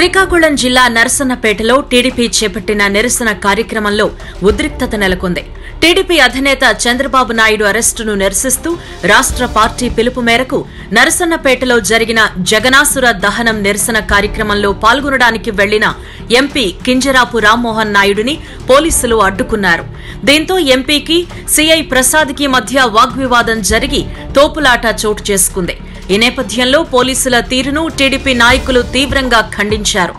శ్రీకాకుళం జిల్లా నరసన్నపేటలో టీడీపీ చేపట్టిన నిరసన కార్యక్రమంలో ఉద్రిక్తత నెలకొంది టీడీపీ అధినేత చంద్రబాబు నాయుడు అరెస్టును నిరసిస్తూ రాష్ట్ర పార్టీ పిలుపు మేరకు నరసన్నపేటలో జరిగిన జగనాసుర దహనం నిరసన కార్యక్రమంలో పాల్గొనడానికి వెళ్లిన ఎంపీ కింజరాపు రామ్మోహన్ నాయుడిని పోలీసులు అడ్డుకున్నారు దీంతో ఎంపీకి సీఐ ప్రసాద్కి మధ్య వాగ్వివాదం జరిగి తోపులాట చోటు చేసుకుంది ఈ నేపథ్యంలో పోలీసుల తీరును టీడీపీ నాయకులు తీవ్రంగా ఖండించారు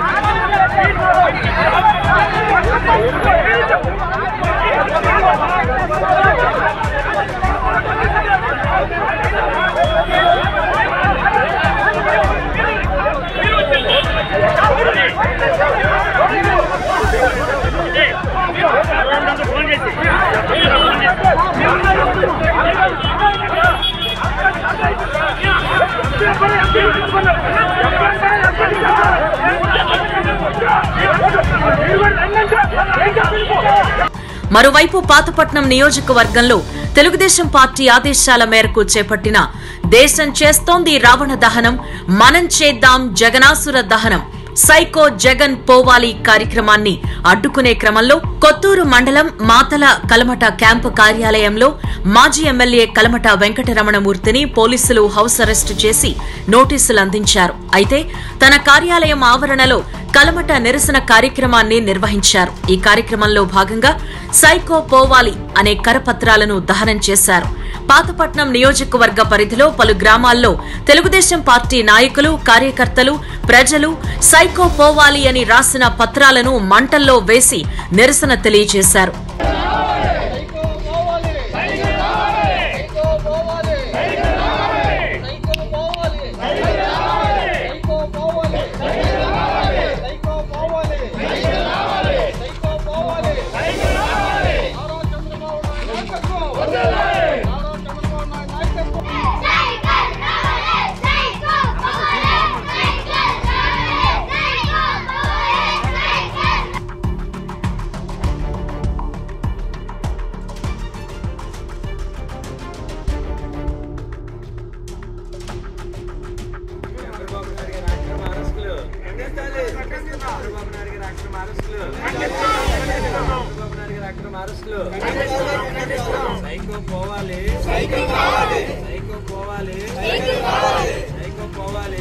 ఫోన్ చేసి మరోవైపు పాతపట్నం నియోజకవర్గంలో తెలుగుదేశం పార్టీ ఆదేశాల మేరకు చేపట్టిన దేశం చేస్తోంది రావణ దహనం మనం చేద్దాం జగనాసుర దహనం సైకో జగన్ పోవాలి కార్యక్రమాన్ని అడ్డుకునే క్రమంలో కొత్తూరు మండలం మాతల కలమట క్యాంపు కార్యాలయంలో మాజీ ఎమ్మెల్యే కలమట వెంకటరమణమూర్తిని పోలీసులు హౌస్ అరెస్టు చేసి నోటీసులు అందించారు అయితే తన కార్యాలయం ఆవరణలో కలమట నిరసన కార్యక్రమాన్ని నిర్వహించారు ఈ కార్యక్రమంలో భాగంగా సైకో పోవాలి అనే కరపత్రాలను దహనం చేశారు పాతపట్నం నియోజకవర్గ పరిధిలో పలు గ్రామాల్లో తెలుగుదేశం పార్టీ నాయకులు కార్యకర్తలు ప్రజలు సైకో పోవాలి అని రాసిన పత్రాలను మంటల్లో వేసి నిరసన తెలియజేశారు చంద్రబాబు నాయుడు గారి అక్రమ అరెస్టులు చంద్రబాబు నాయుడు గారి అక్రమ అరెస్టులు చంద్రబాబు నాయుడు గారి అక్రమ అరెస్టులు సైకో పోవాలి సైకో పోవాలి సైకో పోవాలి సైకో పోవాలి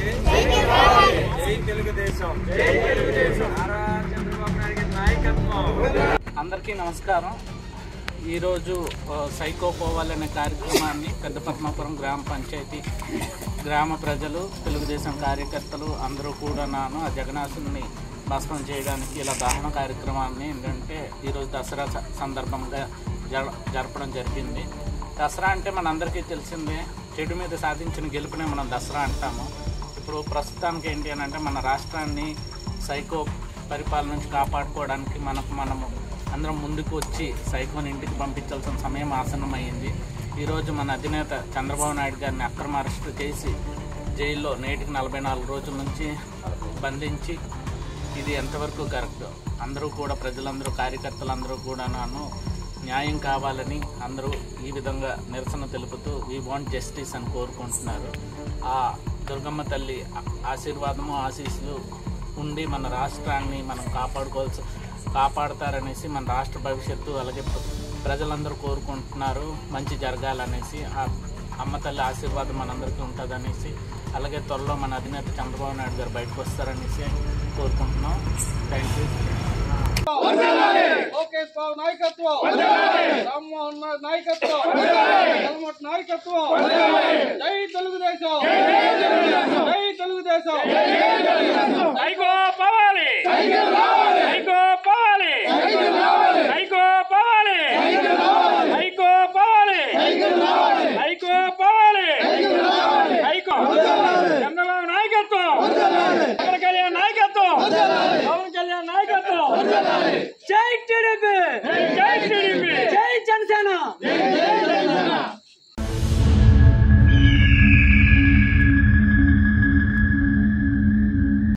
జై తెలుగుదేశం జై తెలుగుదేశం నారా చంద్రబాబు నాయుడు గారి నాయకత్వం అందరికీ నమస్కారం ఈరోజు ఆ, సైకో పోవాలనే కార్యక్రమాన్ని పెద్ద పద్మాపురం గ్రామ పంచాయతీ గ్రామ ప్రజలు తెలుగుదేశం కార్యకర్తలు అందరూ కూడా నాను ఆ జగన్నాథుని భస్మం చేయడానికి ఇలా దహన కార్యక్రమాన్ని ఏంటంటే ఈరోజు దసరా స- సందర్భంగా జర జరపడం జరిగింది దసరా అంటే మనందరికీ తెలిసిందే చెడు మీద సాధించిన గెలుపునే మనం దసరా అంటాము ఇప్పుడు ప్రస్తుతానికి ఏంటి అని అంటే మన రాష్ట్రాన్ని సైకో పరిపాలన నుంచి కాపాడుకోవడానికి మనకు మనము అందరం ముందుకు వచ్చి సైకోని ఇంటికి పంపించాల్సిన సమయం ఆసన్నమైంది ఈరోజు మన అధినేత చంద్రబాబు నాయుడు గారిని అక్రమ అరెస్టు చేసి జైల్లో నేటికి నలభై నాలుగు రోజుల నుంచి బంధించి ఇది ఎంతవరకు కరెక్ట్ అందరూ కూడా ప్రజలందరూ కార్యకర్తలందరూ కూడా నాను న్యాయం కావాలని అందరూ ఈ విధంగా నిరసన తెలుపుతూ వీ వాంట్ జస్టిస్ అని కోరుకుంటున్నారు ఆ దుర్గమ్మ తల్లి ఆ- ఆశీర్వాదము ఆశీస్సులు ఉండి మన రాష్ట్రాన్ని మనం కాపాడుకోవాల్సి కాపాడతారనేసి మన రాష్ట్ర భవిష్యత్తు అలాగే ప్ర- ప్రజలందరూ కోరుకుంటున్నారు మంచి జరగాలనేసి ఆ అమ్మ తల్లి ఆశీర్వాదం మనందరికీ ఉంటుందనేసి అలాగే త్వరలో మన అధినేత చంద్రబాబు నాయుడు గారు బయటకు వస్తారనేసి కోరుకుంటున్నాం థ్యాంక్ యూ లోకేష్ బాబు నాయకత్వం రామ్మోహన్ నాయుడు నాయకత్వం హెల్మట్ నాయకత్వం జై తెలుగుదేశం జై తెలుగుదేశం సైకో పోవాలి సైకో